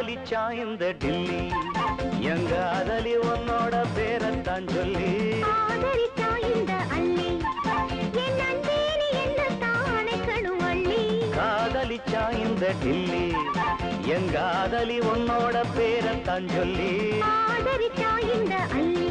காதலிச்சா இந்த டில்லி எங்க அதலி உன்னோட பேரத்தான் சொல்லி ஆதரிச்சா இந்த அள்ளி என் அன்பேனி என்ன தானைக்கணும் அள்ளி காதலிச்சா இந்த டில்லி எங்க அதலி உன்னோட பேரத்தான் சொல்லி ஆதரிச்சா இந்த அள்ளி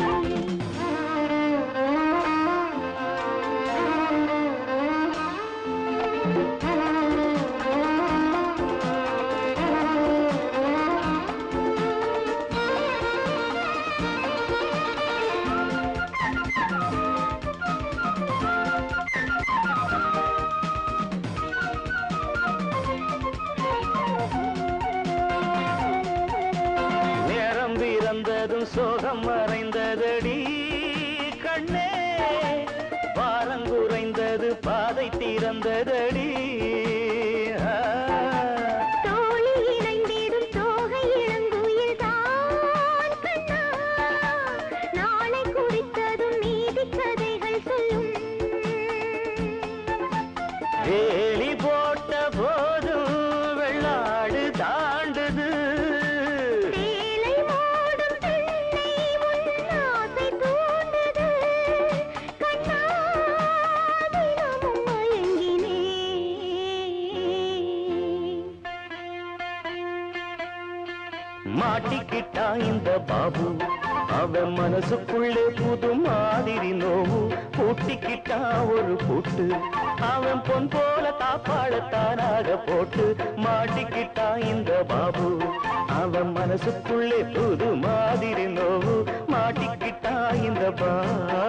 நேரம் பிறந்ததும் சோகம் மறைந்ததடி கண்ணே பாரம் குறைந்தது பாதை திறந்ததடி ஆ. தோழி இணைந்திடும் தோகை இளங்குயில் தான் கண்ணா நாளை குறித்ததும் நீதி கதைகள் சொல்லும் வேலி போட்ட போதும் வெள்ளாடு தாண்டுது சேலை மூடும் பெண்ணை உன் ஆசை தூண்டுது கண்ணா தினமும் மயங்கினேன் மாட்டிக்கிட்டா இந்த பாபு அவன் மனசுக்குள்ளே புது மாதிரி நோவு பூட்டிக்கிட்டா ஒரு பூட்டு அவன் பொன் போல தாப்பாடத்தானாக போட்டு மாட்டிக்கிட்டா இந்த பாபு அவன் மனசுக்குள்ளே புது மாதிரி நோவு மாட்டிக்கிட்டா இந்த பாபு